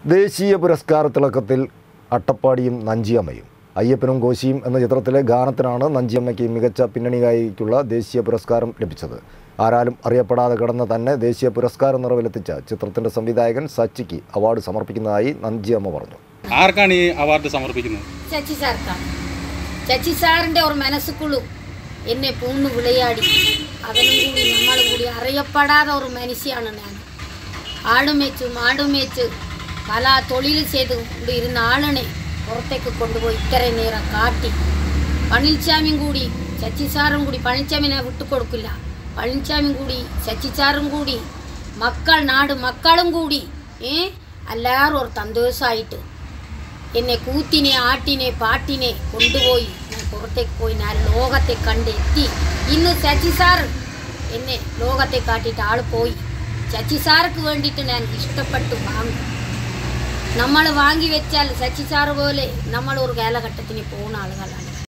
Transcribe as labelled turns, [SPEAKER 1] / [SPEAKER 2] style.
[SPEAKER 1] ദേശീയ പുരസ്കാര തിളക്കത്തിൽ അട്ടപ്പാടിയും നഞ്ചിയമ്മയും അയ്യപ്പനും കോശിയും എന്ന ചിത്രത്തിലെ ഗാനത്തിനാണ് നഞ്ചിയമ്മയ്ക്ക് മികച്ച പിന്നണി ഗായികയ്ക്കുള്ള ദേശീയ പുരസ്കാരം ലഭിച്ചത് ആരാലും അറിയപ്പെടാതെ കിടന്ന് തന്നെ ദേശീയ പുരസ്കാരം നിറവിലെത്തിച്ച ചിത്രത്തിന്റെ സംവിധായകൻ സച്ചിക്ക് അവാർഡ് സമർപ്പിക്കുന്നതായി നഞ്ചിയമ്മ പറഞ്ഞു
[SPEAKER 2] ആർക്കാണ് ഈ അവാർഡ് സമർപ്പിക്കുന്നത്
[SPEAKER 3] சச்சி சாருக்கான சச்சி சாருன்ற ஒரு மனசுக்குழு என்னை பூண்டு விளையாடி അവനും കൂടി നമ്മളും കൂടി അറിയപ്പെടാത്ത ഒരു മനുഷ്യയാണ് ഞാൻ ആട് മേച്ചു മാട് മേച്ച് പല തൊഴിൽ ചെയ്ത് കൊണ്ട് ഇരുന്ന ആളിനെ പുറത്തേക്ക് കൊണ്ടുപോയി ഇത്രയും നേരം കാട്ടി പളനിച്ചാമിയും കൂടി ചച്ചി സാറും കൂടി പളനിച്ചാമിനെ വിട്ടുകൊടുക്കില്ല പളനിച്ചാമിയും കൂടി ചച്ചി സാറും കൂടി മക്കൾ നാട് മക്കളും കൂടി ഏ എല്ലാവരും ഒരു സന്തോഷമായിട്ട് എന്നെ കൂത്തിനെ ആട്ടിനെ പാട്ടിനെ കൊണ്ടുപോയി ഞാൻ പുറത്തേക്ക് പോയി ഞാൻ ലോകത്തെ കണ്ടെത്തി ഇന്ന് ചച്ചി സാർ എന്നെ ലോകത്തെ കാട്ടിയിട്ട് ആൾ പോയി ചച്ചി സാർക്ക് വേണ്ടിയിട്ട് ഞാൻ ഇഷ്ടപ്പെട്ടു വാങ്ങും നമ്മൾ വാങ്ങി വെച്ചാൽ ചച്ചി സാറ് പോലെ നമ്മൾ ഒരു കാലഘട്ടത്തിന് പോകുന്ന ആളുകളാണ്